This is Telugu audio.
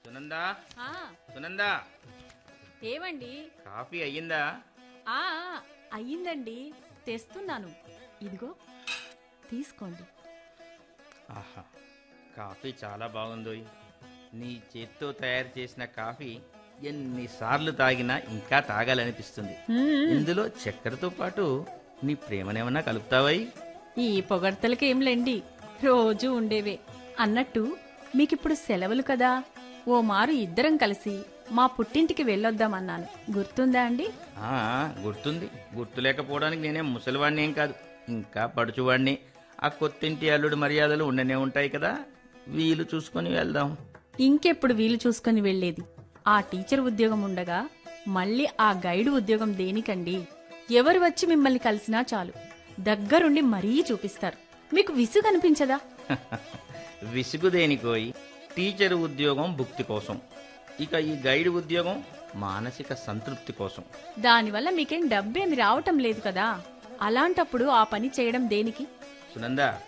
సునందా ఆ, సునందా ఏమండి కాఫీ అయ్యిందా ఆ అయ్యిందండి తెస్తున్నాను ఇదిగో తీసుకోండి ఆహా కాఫీ చాలా బాగుందోయ్ నీ చేత్తో తయారు చేసిన కాఫీ ఎన్నిసార్లు తాగినా ఇంకా తాగాలనిపిస్తుంది మ్మ్. ఇందులో చక్కెరతో పాటు నీ ప్రేమనేమన్నా కలుపుతావై ఈ పొగడ్తలకి ఏంలేండి రోజు ఉండేవే అన్నట్టు మీకిప్పుడు సెలవులు కదా ఓ మారు ఇద్దరం కలిసి మా పుట్టింటికి వెళ్ళొద్దామన్నాను గుర్తుందా అండి ఆ, గుర్తుంది గుర్తు లేకపోవడానికి నేనేం ముసలివాణ్ణి ఏం కాదు ఇంకా పడుచువాణ్ణి ఆ కొత్తింటి అల్లుడు మర్యాదలు ఉండనే ఉంటాయి కదా వీలు చూసుకొని వెళ్దాం ఇంకెప్పుడు వీలు చూసుకొని వెళ్ళేది ఆ టీచర్ ఉద్యోగం ఉండగా మళ్ళీ ఆ గైడ్ ఉద్యోగం దేనికండి ఎవరు వచ్చి మిమ్మల్ని కలిసినా చాలు దగ్గరుండి మరీ చూపిస్తారు మీకు విసుగు అనిపించదా విసుగు దేనికోయి టీచర్ ఉద్యోగం భుక్తి కోసం ఇక ఈ గైడ్ ఉద్యోగం మానసిక సంతృప్తి కోసం దానివల్ల మీకేం డబ్బేమి రావటం లేదు కదా అలాంటప్పుడు ఆ పని చేయడం దేనికి సునందా